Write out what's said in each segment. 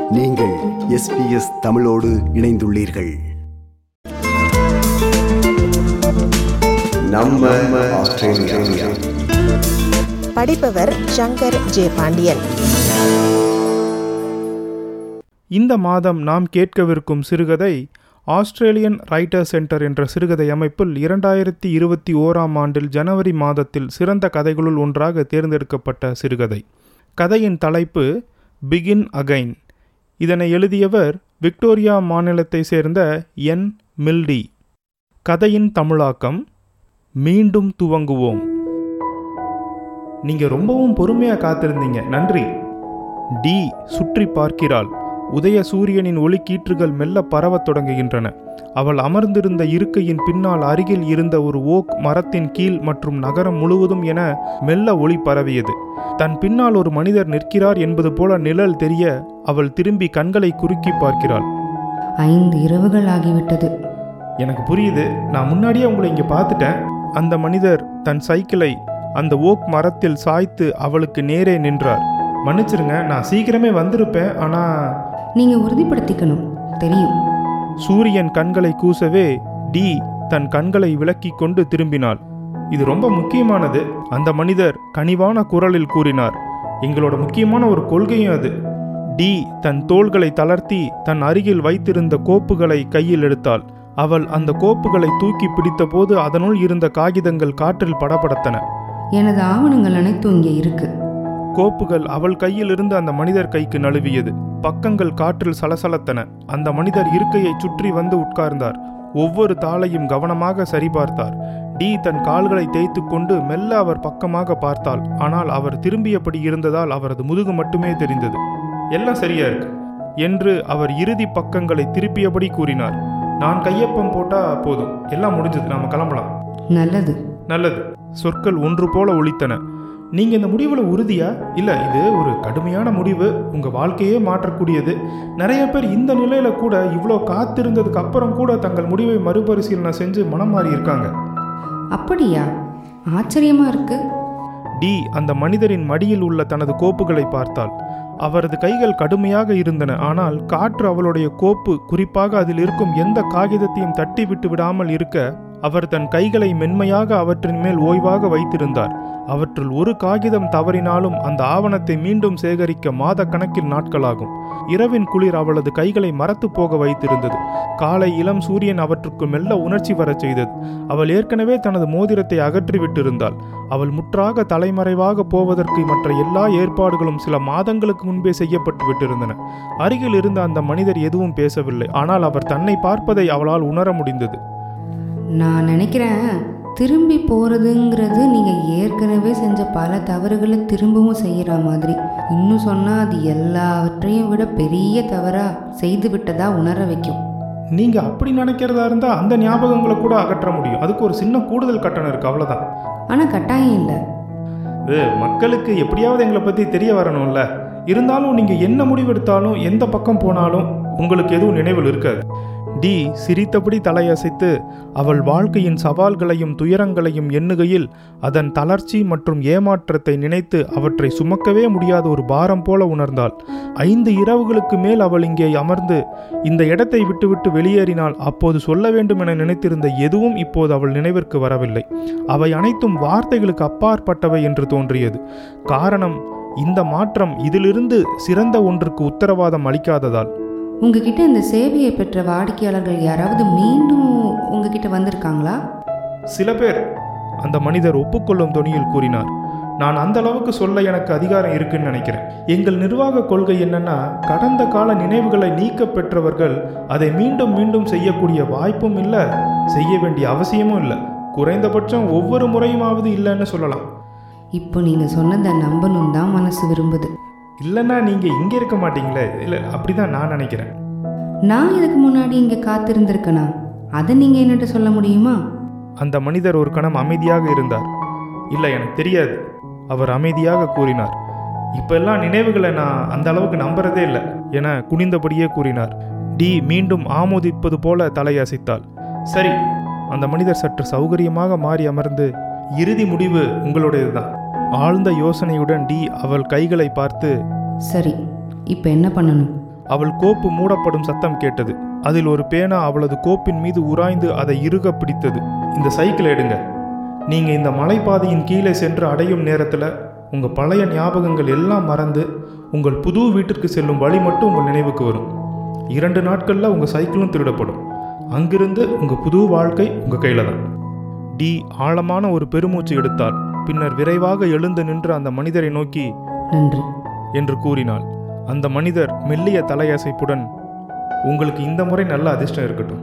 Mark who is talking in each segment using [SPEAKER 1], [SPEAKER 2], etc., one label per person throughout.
[SPEAKER 1] நீங்கள் எஸ்பிஎஸ் தமிழோடு இணைந்துள்ளீர்கள் நம்ம ஆஸ்திரேலியா
[SPEAKER 2] படிப்பவர் சங்கர் ஜே பாண்டியன்
[SPEAKER 3] இந்த மாதம் நாம் கேட்கவிருக்கும் சிறுகதை ஆஸ்திரேலியன் ரைட்டர் சென்டர் என்ற சிறுகதை அமைப்பில் இரண்டாயிரத்தி இருபத்தி ஓராம் ஆண்டில் ஜனவரி மாதத்தில் சிறந்த கதைகளுள் ஒன்றாக தேர்ந்தெடுக்கப்பட்ட சிறுகதை கதையின் தலைப்பு பிகின் அகைன் இதனை எழுதியவர் விக்டோரியா மாநிலத்தை சேர்ந்த என் மில்டி கதையின் தமிழாக்கம் மீண்டும் துவங்குவோம் நீங்க ரொம்பவும் பொறுமையா காத்திருந்தீங்க நன்றி டி சுற்றி பார்க்கிறாள் உதய சூரியனின் ஒளிக்கீற்றுகள் மெல்ல பரவத் தொடங்குகின்றன அவள் அமர்ந்திருந்த இருக்கையின் பின்னால் அருகில் இருந்த ஒரு ஓக் மரத்தின் கீழ் மற்றும் நகரம் முழுவதும் என மெல்ல ஒளி பரவியது தன் பின்னால் ஒரு மனிதர் நிற்கிறார் என்பது போல நிழல் தெரிய அவள் திரும்பி கண்களை குறுக்கி பார்க்கிறாள்
[SPEAKER 4] ஐந்து இரவுகள் ஆகிவிட்டது
[SPEAKER 3] எனக்கு புரியுது நான் முன்னாடியே உங்களை இங்கே பார்த்துட்டேன் அந்த மனிதர் தன் சைக்கிளை அந்த ஓக் மரத்தில் சாய்த்து அவளுக்கு நேரே நின்றார் மன்னிச்சிருங்க நான் சீக்கிரமே வந்திருப்பேன் ஆனால்
[SPEAKER 4] நீங்க உறுதிப்படுத்திக்கணும் தெரியும்
[SPEAKER 3] சூரியன் கண்களை கூசவே டி தன் கண்களை விலக்கிக் கொண்டு திரும்பினாள் இது ரொம்ப முக்கியமானது அந்த மனிதர் கனிவான குரலில் கூறினார் எங்களோட முக்கியமான ஒரு கொள்கையும் அது டி தன் தோள்களை தளர்த்தி தன் அருகில் வைத்திருந்த கோப்புகளை கையில் எடுத்தாள் அவள் அந்த கோப்புகளை தூக்கி பிடித்தபோது அதனுள் இருந்த காகிதங்கள் காற்றில் படபடத்தன
[SPEAKER 4] எனது ஆவணங்கள் அனைத்தும் இங்கே இருக்கு
[SPEAKER 3] கோப்புகள் அவள் கையிலிருந்து அந்த மனிதர் கைக்கு நழுவியது பக்கங்கள் காற்றில் சலசலத்தன அந்த மனிதர் இருக்கையை சுற்றி வந்து உட்கார்ந்தார் ஒவ்வொரு தாளையும் கவனமாக சரிபார்த்தார் டி தன் கால்களை தேய்த்து கொண்டு மெல்ல அவர் பக்கமாக பார்த்தாள் ஆனால் அவர் திரும்பியபடி இருந்ததால் அவரது முதுகு மட்டுமே தெரிந்தது எல்லாம் சரியா இருக்கு என்று அவர் இறுதி பக்கங்களை திருப்பியபடி கூறினார் நான் கையொப்பம் போட்டா போதும் எல்லாம் முடிஞ்சது நாம கிளம்பலாம்
[SPEAKER 4] நல்லது
[SPEAKER 3] நல்லது சொற்கள் ஒன்று போல ஒலித்தன நீங்க இந்த முடிவுல உறுதியா இல்ல இது ஒரு கடுமையான முடிவு உங்க வாழ்க்கையே மாற்றக்கூடியது நிறைய பேர் இந்த நிலையில கூட இவ்வளோ காத்திருந்ததுக்கு அப்புறம் கூட தங்கள் முடிவை மறுபரிசீலனை செஞ்சு மனம் மாறி இருக்காங்க
[SPEAKER 4] அப்படியா ஆச்சரியமா இருக்கு
[SPEAKER 3] டி அந்த மனிதரின் மடியில் உள்ள தனது கோப்புகளை பார்த்தாள் அவரது கைகள் கடுமையாக இருந்தன ஆனால் காற்று அவளுடைய கோப்பு குறிப்பாக அதில் இருக்கும் எந்த காகிதத்தையும் தட்டி விட்டு விடாமல் இருக்க அவர் தன் கைகளை மென்மையாக அவற்றின் மேல் ஓய்வாக வைத்திருந்தார் அவற்றுள் ஒரு காகிதம் தவறினாலும் அந்த ஆவணத்தை மீண்டும் சேகரிக்க மாத கணக்கில் நாட்களாகும் இரவின் குளிர் அவளது கைகளை மரத்து போக வைத்திருந்தது காலை இளம் சூரியன் அவற்றுக்கு மெல்ல உணர்ச்சி வரச் செய்தது அவள் ஏற்கனவே தனது மோதிரத்தை அகற்றிவிட்டிருந்தாள் அவள் முற்றாக தலைமறைவாக போவதற்கு மற்ற எல்லா ஏற்பாடுகளும் சில மாதங்களுக்கு முன்பே செய்யப்பட்டு விட்டிருந்தன அருகில் இருந்த அந்த மனிதர் எதுவும் பேசவில்லை ஆனால் அவர் தன்னை பார்ப்பதை அவளால் உணர முடிந்தது
[SPEAKER 4] நான் நினைக்கிறேன் திரும்பி போறதுங்கிறது நீங்க ஏற்கனவே செஞ்ச பல தவறுகளை திரும்பவும் செய்யற மாதிரி இன்னும் சொன்னா அது எல்லாவற்றையும் விட பெரிய தவறா செய்து விட்டதா உணர வைக்கும்
[SPEAKER 3] நீங்க அப்படி நினைக்கிறதா இருந்தா அந்த ஞாபகங்களை கூட அகற்ற முடியும் அதுக்கு ஒரு சின்ன கூடுதல் கட்டணம் இருக்கு அவ்வளவுதான்
[SPEAKER 4] ஆனா கட்டாயம் இல்லை
[SPEAKER 3] இது மக்களுக்கு எப்படியாவது எங்களை பத்தி தெரிய வரணும்ல இருந்தாலும் நீங்க என்ன முடிவெடுத்தாலும் எந்த பக்கம் போனாலும் உங்களுக்கு எதுவும் நினைவில் இருக்காது டி சிரித்தபடி தலையசைத்து அவள் வாழ்க்கையின் சவால்களையும் துயரங்களையும் எண்ணுகையில் அதன் தளர்ச்சி மற்றும் ஏமாற்றத்தை நினைத்து அவற்றை சுமக்கவே முடியாத ஒரு பாரம் போல உணர்ந்தாள் ஐந்து இரவுகளுக்கு மேல் அவள் இங்கே அமர்ந்து இந்த இடத்தை விட்டுவிட்டு வெளியேறினால் அப்போது சொல்ல வேண்டும் என நினைத்திருந்த எதுவும் இப்போது அவள் நினைவிற்கு வரவில்லை அவை அனைத்தும் வார்த்தைகளுக்கு அப்பாற்பட்டவை என்று தோன்றியது காரணம் இந்த மாற்றம் இதிலிருந்து சிறந்த ஒன்றுக்கு உத்தரவாதம் அளிக்காததால்
[SPEAKER 4] உங்ககிட்ட இந்த சேவையை பெற்ற வாடிக்கையாளர்கள் யாராவது மீண்டும் உங்ககிட்ட வந்திருக்காங்களா
[SPEAKER 3] சில பேர் அந்த மனிதர் ஒப்புக்கொள்ளும் தொனியில் கூறினார் நான் அந்த அளவுக்கு சொல்ல எனக்கு அதிகாரம் இருக்குன்னு நினைக்கிறேன் எங்கள் நிர்வாக கொள்கை என்னன்னா கடந்த கால நினைவுகளை நீக்க பெற்றவர்கள் அதை மீண்டும் மீண்டும் செய்யக்கூடிய வாய்ப்பும் இல்லை செய்ய வேண்டிய அவசியமும் இல்லை குறைந்தபட்சம் ஒவ்வொரு முறையுமாவது இல்லைன்னு சொல்லலாம்
[SPEAKER 4] இப்போ நீங்க சொன்னதை நம்பணும் தான் மனசு விரும்புது
[SPEAKER 3] இல்லைன்னா நீங்கள் இங்கே இருக்க மாட்டீங்களே இல்லை அப்படி தான் நான் நினைக்கிறேன்
[SPEAKER 4] நான் இதுக்கு முன்னாடி இங்கே காத்திருந்திருக்கனா அதை நீங்கள் என்னட்ட சொல்ல முடியுமா
[SPEAKER 3] அந்த மனிதர் ஒரு கணம் அமைதியாக இருந்தார் இல்லை எனக்கு தெரியாது அவர் அமைதியாக கூறினார் இப்போ எல்லாம் நினைவுகளை நான் அந்த அளவுக்கு நம்புறதே இல்லை என குனிந்தபடியே கூறினார் டி மீண்டும் ஆமோதிப்பது போல தலையசைத்தாள் சரி அந்த மனிதர் சற்று சௌகரியமாக மாறி அமர்ந்து இறுதி முடிவு உங்களுடையதுதான் ஆழ்ந்த யோசனையுடன் டி அவள் கைகளை பார்த்து
[SPEAKER 4] சரி இப்போ என்ன பண்ணணும்
[SPEAKER 3] அவள் கோப்பு மூடப்படும் சத்தம் கேட்டது அதில் ஒரு பேனா அவளது கோப்பின் மீது உராய்ந்து அதை இறுக பிடித்தது இந்த சைக்கிள் எடுங்க நீங்க இந்த மலைப்பாதையின் கீழே சென்று அடையும் நேரத்தில் உங்க பழைய ஞாபகங்கள் எல்லாம் மறந்து உங்கள் புது வீட்டிற்கு செல்லும் வழி மட்டும் உங்கள் நினைவுக்கு வரும் இரண்டு நாட்களில் உங்க சைக்கிளும் திருடப்படும் அங்கிருந்து உங்க புது வாழ்க்கை உங்க கையில தான் டி ஆழமான ஒரு பெருமூச்சு எடுத்தாள் பின்னர் விரைவாக எழுந்து நின்று அந்த மனிதரை நோக்கி
[SPEAKER 4] நன்றி
[SPEAKER 3] என்று கூறினாள் அந்த மனிதர் மெல்லிய தலையசைப்புடன் உங்களுக்கு இந்த முறை நல்ல அதிர்ஷ்டம் இருக்கட்டும்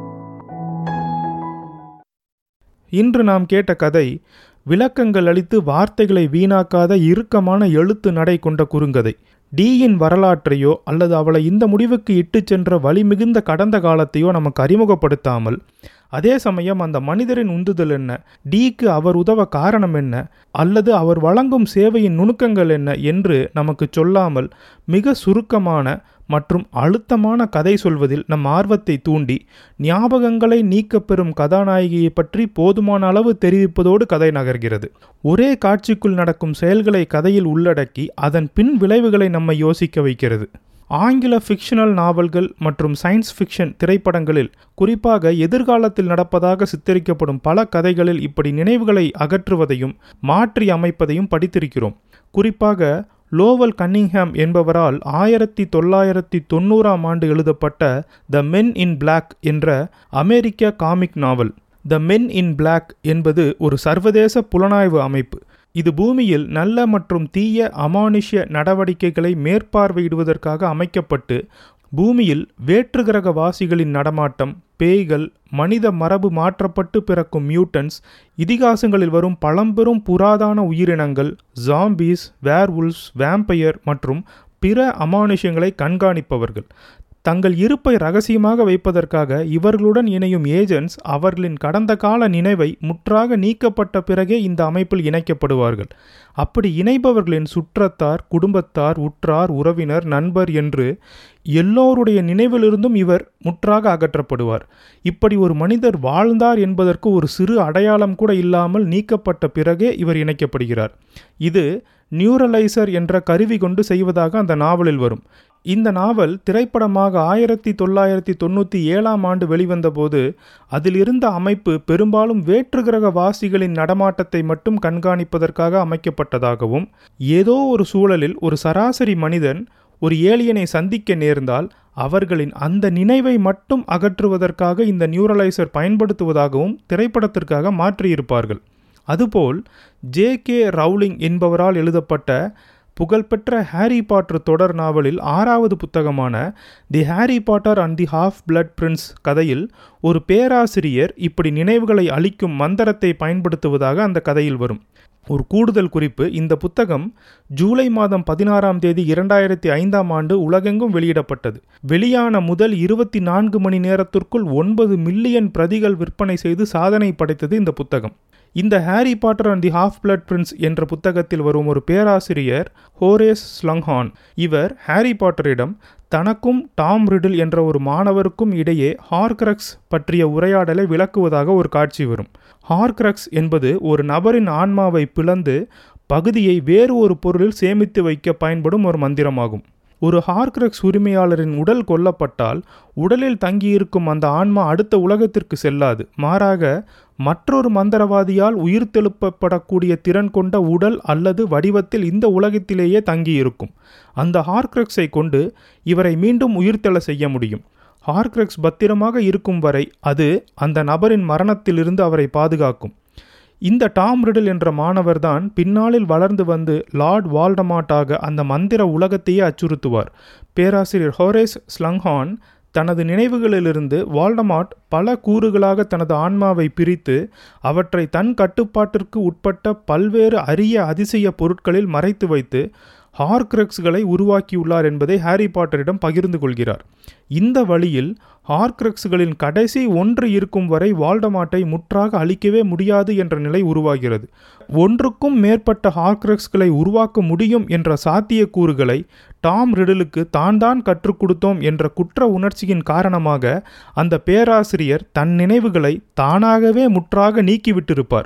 [SPEAKER 3] இன்று நாம் கேட்ட கதை விளக்கங்கள் அளித்து வார்த்தைகளை வீணாக்காத இறுக்கமான எழுத்து நடை கொண்ட குறுங்கதை டீயின் வரலாற்றையோ அல்லது அவளை இந்த முடிவுக்கு இட்டுச் சென்ற வலிமிகுந்த கடந்த காலத்தையோ நமக்கு அறிமுகப்படுத்தாமல் அதே சமயம் அந்த மனிதரின் உந்துதல் என்ன டீக்கு அவர் உதவ காரணம் என்ன அல்லது அவர் வழங்கும் சேவையின் நுணுக்கங்கள் என்ன என்று நமக்கு சொல்லாமல் மிக சுருக்கமான மற்றும் அழுத்தமான கதை சொல்வதில் நம் ஆர்வத்தை தூண்டி ஞாபகங்களை நீக்கப்பெறும் கதாநாயகியை பற்றி போதுமான அளவு தெரிவிப்பதோடு கதை நகர்கிறது ஒரே காட்சிக்குள் நடக்கும் செயல்களை கதையில் உள்ளடக்கி அதன் பின் விளைவுகளை நம்மை யோசிக்க வைக்கிறது ஆங்கில ஃபிக்ஷனல் நாவல்கள் மற்றும் சயின்ஸ் ஃபிக்ஷன் திரைப்படங்களில் குறிப்பாக எதிர்காலத்தில் நடப்பதாக சித்தரிக்கப்படும் பல கதைகளில் இப்படி நினைவுகளை அகற்றுவதையும் மாற்றி அமைப்பதையும் படித்திருக்கிறோம் குறிப்பாக லோவல் கன்னிங்ஹாம் என்பவரால் ஆயிரத்தி தொள்ளாயிரத்தி தொண்ணூறாம் ஆண்டு எழுதப்பட்ட த மென் இன் பிளாக் என்ற அமெரிக்க காமிக் நாவல் த மென் இன் பிளாக் என்பது ஒரு சர்வதேச புலனாய்வு அமைப்பு இது பூமியில் நல்ல மற்றும் தீய அமானுஷ்ய நடவடிக்கைகளை மேற்பார்வையிடுவதற்காக அமைக்கப்பட்டு பூமியில் வேற்றுகிரக வாசிகளின் நடமாட்டம் பேய்கள் மனித மரபு மாற்றப்பட்டு பிறக்கும் மியூட்டன்ஸ் இதிகாசங்களில் வரும் பழம்பெரும் புராதான உயிரினங்கள் ஜாம்பீஸ் வேர்வுல்ஸ் வேம்பயர் மற்றும் பிற அமானுஷ்யங்களை கண்காணிப்பவர்கள் தங்கள் இருப்பை ரகசியமாக வைப்பதற்காக இவர்களுடன் இணையும் ஏஜென்ட்ஸ் அவர்களின் கடந்த கால நினைவை முற்றாக நீக்கப்பட்ட பிறகே இந்த அமைப்பில் இணைக்கப்படுவார்கள் அப்படி இணைபவர்களின் சுற்றத்தார் குடும்பத்தார் உற்றார் உறவினர் நண்பர் என்று எல்லோருடைய நினைவிலிருந்தும் இவர் முற்றாக அகற்றப்படுவார் இப்படி ஒரு மனிதர் வாழ்ந்தார் என்பதற்கு ஒரு சிறு அடையாளம் கூட இல்லாமல் நீக்கப்பட்ட பிறகே இவர் இணைக்கப்படுகிறார் இது நியூரலைசர் என்ற கருவி கொண்டு செய்வதாக அந்த நாவலில் வரும் இந்த நாவல் திரைப்படமாக ஆயிரத்தி தொள்ளாயிரத்தி தொண்ணூற்றி ஏழாம் ஆண்டு வெளிவந்தபோது அதில் இருந்த அமைப்பு பெரும்பாலும் வேற்றுகிரக வாசிகளின் நடமாட்டத்தை மட்டும் கண்காணிப்பதற்காக அமைக்கப்பட்டதாகவும் ஏதோ ஒரு சூழலில் ஒரு சராசரி மனிதன் ஒரு ஏலியனை சந்திக்க நேர்ந்தால் அவர்களின் அந்த நினைவை மட்டும் அகற்றுவதற்காக இந்த நியூரலைசர் பயன்படுத்துவதாகவும் திரைப்படத்திற்காக மாற்றியிருப்பார்கள் அதுபோல் ஜே கே ரவுலிங் என்பவரால் எழுதப்பட்ட புகழ்பெற்ற ஹாரி பாட்டர் தொடர் நாவலில் ஆறாவது புத்தகமான the Harry Potter and the half blood prince கதையில் ஒரு பேராசிரியர் இப்படி நினைவுகளை அளிக்கும் மந்திரத்தை பயன்படுத்துவதாக அந்த கதையில் வரும் ஒரு கூடுதல் குறிப்பு இந்த புத்தகம் ஜூலை மாதம் பதினாறாம் தேதி இரண்டாயிரத்தி ஐந்தாம் ஆண்டு உலகெங்கும் வெளியிடப்பட்டது வெளியான முதல் இருபத்தி நான்கு மணி நேரத்திற்குள் ஒன்பது மில்லியன் பிரதிகள் விற்பனை செய்து சாதனை படைத்தது இந்த புத்தகம் இந்த Harry Potter and the half blood prince என்ற புத்தகத்தில் வரும் ஒரு பேராசிரியர் ஹோரேஸ் ஸ்லங்ஹான் இவர் ஹாரி பாட்டரிடம் தனக்கும் டாம் ரிடில் என்ற ஒரு மாணவருக்கும் இடையே ஹார்க்ரக்ஸ் பற்றிய உரையாடலை விளக்குவதாக ஒரு காட்சி வரும் ஹார்க்ரக்ஸ் என்பது ஒரு நபரின் ஆன்மாவை பிளந்து பகுதியை வேறு ஒரு பொருளில் சேமித்து வைக்க பயன்படும் ஒரு மந்திரமாகும் ஒரு ஹார்க்ரக்ஸ் உரிமையாளரின் உடல் கொல்லப்பட்டால் உடலில் தங்கியிருக்கும் அந்த ஆன்மா அடுத்த உலகத்திற்கு செல்லாது மாறாக மற்றொரு மந்திரவாதியால் உயிர்த்தெழுப்பப்படக்கூடிய திறன் கொண்ட உடல் அல்லது வடிவத்தில் இந்த உலகத்திலேயே தங்கியிருக்கும் அந்த ஹார்க்ரக்ஸை கொண்டு இவரை மீண்டும் உயிர்த்தெழ செய்ய முடியும் ஹார்க்ரக்ஸ் பத்திரமாக இருக்கும் வரை அது அந்த நபரின் மரணத்திலிருந்து அவரை பாதுகாக்கும் இந்த டாம் ரிடில் என்ற மாணவர்தான் பின்னாளில் வளர்ந்து வந்து லார்ட் வால்டமாட்டாக அந்த மந்திர உலகத்தையே அச்சுறுத்துவார் பேராசிரியர் ஹோரேஸ் ஸ்லங்ஹான் தனது நினைவுகளிலிருந்து வால்டமாட் பல கூறுகளாக தனது ஆன்மாவை பிரித்து அவற்றை தன் கட்டுப்பாட்டிற்கு உட்பட்ட பல்வேறு அரிய அதிசய பொருட்களில் மறைத்து வைத்து ஹார்க்ரக்ஸ்களை உருவாக்கியுள்ளார் என்பதை ஹாரி பாட்டரிடம் பகிர்ந்து கொள்கிறார் இந்த வழியில் ஹார்க்ரக்ஸ்களின் கடைசி ஒன்று இருக்கும் வரை வால்டமாட்டை முற்றாக அழிக்கவே முடியாது என்ற நிலை உருவாகிறது ஒன்றுக்கும் மேற்பட்ட ஹார்க்ரக்ஸ்களை உருவாக்க முடியும் என்ற சாத்தியக்கூறுகளை டாம் ரிடலுக்கு தான் தான் கற்றுக் கொடுத்தோம் என்ற குற்ற உணர்ச்சியின் காரணமாக அந்த பேராசிரியர் தன் நினைவுகளை தானாகவே முற்றாக நீக்கிவிட்டிருப்பார்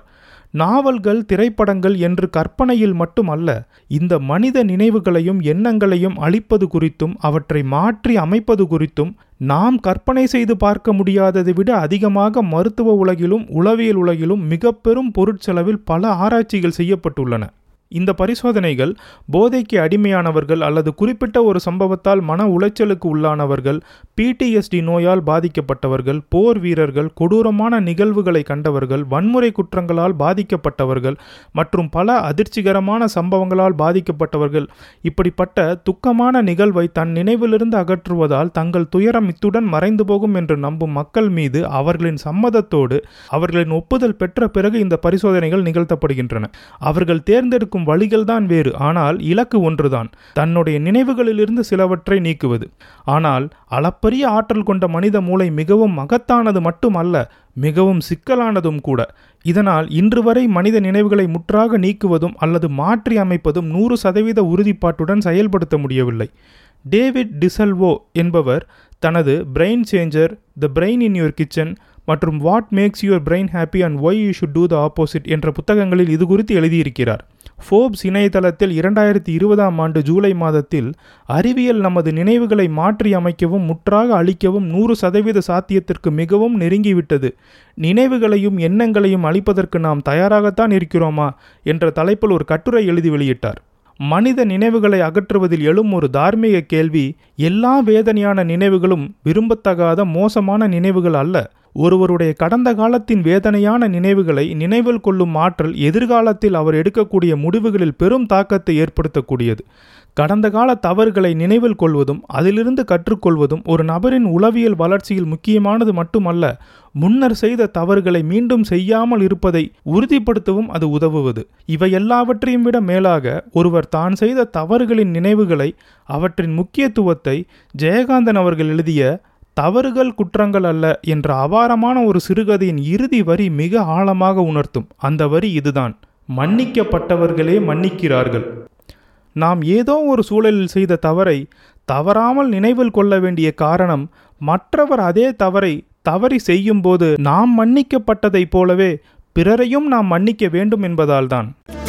[SPEAKER 3] நாவல்கள் திரைப்படங்கள் என்று கற்பனையில் மட்டுமல்ல இந்த மனித நினைவுகளையும் எண்ணங்களையும் அழிப்பது குறித்தும் அவற்றை மாற்றி அமைப்பது குறித்தும் நாம் கற்பனை செய்து பார்க்க முடியாததை விட அதிகமாக மருத்துவ உலகிலும் உளவியல் உலகிலும் மிக பெரும் பொருட்செலவில் பல ஆராய்ச்சிகள் செய்யப்பட்டுள்ளன இந்த பரிசோதனைகள் போதைக்கு அடிமையானவர்கள் அல்லது குறிப்பிட்ட ஒரு சம்பவத்தால் மன உளைச்சலுக்கு உள்ளானவர்கள் பிடிஎஸ்டி நோயால் பாதிக்கப்பட்டவர்கள் போர் வீரர்கள் கொடூரமான நிகழ்வுகளை கண்டவர்கள் வன்முறை குற்றங்களால் பாதிக்கப்பட்டவர்கள் மற்றும் பல அதிர்ச்சிகரமான சம்பவங்களால் பாதிக்கப்பட்டவர்கள் இப்படிப்பட்ட துக்கமான நிகழ்வை தன் நினைவிலிருந்து அகற்றுவதால் தங்கள் துயரம் இத்துடன் மறைந்து போகும் என்று நம்பும் மக்கள் மீது அவர்களின் சம்மதத்தோடு அவர்களின் ஒப்புதல் பெற்ற பிறகு இந்த பரிசோதனைகள் நிகழ்த்தப்படுகின்றன அவர்கள் தேர்ந்தெடுக்கும் வழிகள்தான் வேறு ஆனால் இலக்கு ஒன்றுதான் தன்னுடைய நினைவுகளிலிருந்து சிலவற்றை நீக்குவது ஆனால் அளப்பரிய ஆற்றல் கொண்ட மனித மூளை மிகவும் மகத்தானது மட்டுமல்ல மிகவும் சிக்கலானதும் கூட இதனால் இன்று வரை மனித நினைவுகளை முற்றாக நீக்குவதும் அல்லது மாற்றி அமைப்பதும் நூறு சதவீத உறுதிப்பாட்டுடன் செயல்படுத்த முடியவில்லை டேவிட் டிசல்வோ என்பவர் தனது brain changer the brain in your kitchen மற்றும் what makes your brain happy and why you should do the opposite என்ற புத்தகங்களில் இது குறித்து எழுதியிருக்கிறார் ஃபோர்ப்ஸ் இணையதளத்தில் இரண்டாயிரத்தி இருபதாம் ஆண்டு ஜூலை மாதத்தில் அறிவியல் நமது நினைவுகளை மாற்றி அமைக்கவும் முற்றாக அழிக்கவும் நூறு சதவீத சாத்தியத்திற்கு மிகவும் நெருங்கிவிட்டது நினைவுகளையும் எண்ணங்களையும் அழிப்பதற்கு நாம் தயாராகத்தான் இருக்கிறோமா என்ற தலைப்பில் ஒரு கட்டுரை எழுதி வெளியிட்டார் மனித நினைவுகளை அகற்றுவதில் எழும் ஒரு தார்மீக கேள்வி எல்லா வேதனையான நினைவுகளும் விரும்பத்தகாத மோசமான நினைவுகள் அல்ல ஒருவருடைய கடந்த காலத்தின் வேதனையான நினைவுகளை நினைவில் கொள்ளும் ஆற்றல் எதிர்காலத்தில் அவர் எடுக்கக்கூடிய முடிவுகளில் பெரும் தாக்கத்தை ஏற்படுத்தக்கூடியது கடந்த கால தவறுகளை நினைவில் கொள்வதும் அதிலிருந்து கற்றுக்கொள்வதும் ஒரு நபரின் உளவியல் வளர்ச்சியில் முக்கியமானது மட்டுமல்ல முன்னர் செய்த தவறுகளை மீண்டும் செய்யாமல் இருப்பதை உறுதிப்படுத்தவும் அது உதவுவது இவை எல்லாவற்றையும் விட மேலாக ஒருவர் தான் செய்த தவறுகளின் நினைவுகளை அவற்றின் முக்கியத்துவத்தை ஜெயகாந்தன் அவர்கள் எழுதிய தவறுகள் குற்றங்கள் அல்ல என்ற அபாரமான ஒரு சிறுகதையின் இறுதி வரி மிக ஆழமாக உணர்த்தும் அந்த வரி இதுதான் மன்னிக்கப்பட்டவர்களே மன்னிக்கிறார்கள் நாம் ஏதோ ஒரு சூழலில் செய்த தவறை தவறாமல் நினைவில் கொள்ள வேண்டிய காரணம் மற்றவர் அதே தவறை தவறி செய்யும்போது நாம் மன்னிக்கப்பட்டதைப் போலவே பிறரையும் நாம் மன்னிக்க வேண்டும் என்பதால்தான்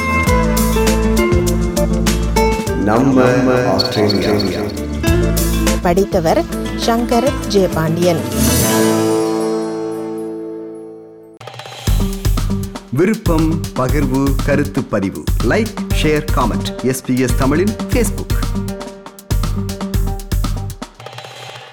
[SPEAKER 1] நம்ம ஆஸ்திரேலியா
[SPEAKER 2] படித்தவர் சங்கர் ஜே பாண்டியன்
[SPEAKER 1] விருப்பம் பகிர்வு கருத்து பதிவு லைக் ஷேர் காமெண்ட் எஸ்பிஎஸ் தமிழின் ஃபேஸ்புக்